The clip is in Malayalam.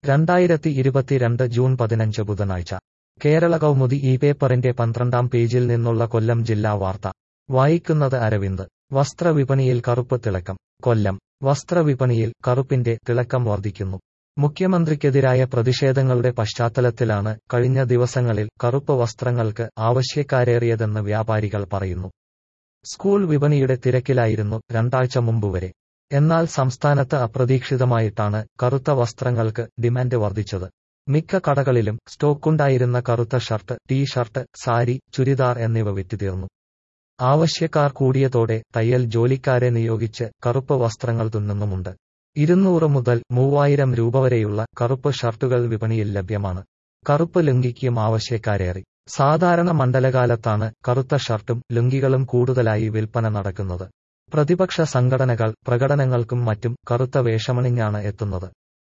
രണ്ടായിരത്തി ഇരുപത്തിരണ്ട് ജൂൺ പതിനഞ്ച് ബുധനാഴ്ച കേരള കൗമുദി ഈ പേപ്പറിന്റെ പന്ത്രണ്ടാം പേജിൽ നിന്നുള്ള കൊല്ലം ജില്ലാ വാർത്ത വായിക്കുന്നത് അരവിന്ദ് വസ്ത്രവിപണിയിൽ കറുപ്പ് തിളക്കം കൊല്ലം വസ്ത്രവിപണിയിൽ കറുപ്പിന്റെ തിളക്കം വർദ്ധിക്കുന്നു മുഖ്യമന്ത്രിക്കെതിരായ പ്രതിഷേധങ്ങളുടെ പശ്ചാത്തലത്തിലാണ് കഴിഞ്ഞ ദിവസങ്ങളിൽ കറുപ്പ് വസ്ത്രങ്ങൾക്ക് ആവശ്യക്കാരേറിയതെന്ന് വ്യാപാരികൾ പറയുന്നു സ്കൂൾ വിപണിയുടെ തിരക്കിലായിരുന്നു രണ്ടാഴ്ച മുമ്പുവരെ എന്നാൽ സംസ്ഥാനത്ത് അപ്രതീക്ഷിതമായിട്ടാണ് കറുത്ത വസ്ത്രങ്ങൾക്ക് ഡിമാൻഡ് വർദ്ധിച്ചത് മിക്ക കടകളിലും സ്റ്റോക്കുണ്ടായിരുന്ന കറുത്ത shirt T shirt sari churidar എന്നിവ വിറ്റുതീർന്നു ആവശ്യക്കാർ കൂടിയതോടെ തയ്യൽ ജോലിക്കാരെ നിയോഗിച്ച് കറുപ്പ് വസ്ത്രങ്ങൾ തുന്നുന്നുമുണ്ട് ഇരുന്നൂറ് മുതൽ മൂവായിരം രൂപ വരെയുള്ള കറുപ്പ് ഷർട്ടുകൾ വിപണിയിൽ ലഭ്യമാണ് കറുപ്പ് ലുങ്കിക്കും ആവശ്യക്കാരേറി സാധാരണ മണ്ഡലകാലത്താണ് കറുത്ത ഷർട്ടും ലുങ്കികളും കൂടുതലായി വിൽപ്പന നടക്കുന്നത് പ്രതിപക്ഷ സംഘടനകൾ പ്രകടനങ്ങൾക്കും മറ്റും കറുത്ത വേഷമണിഞ്ഞാണ് എത്തുന്നത്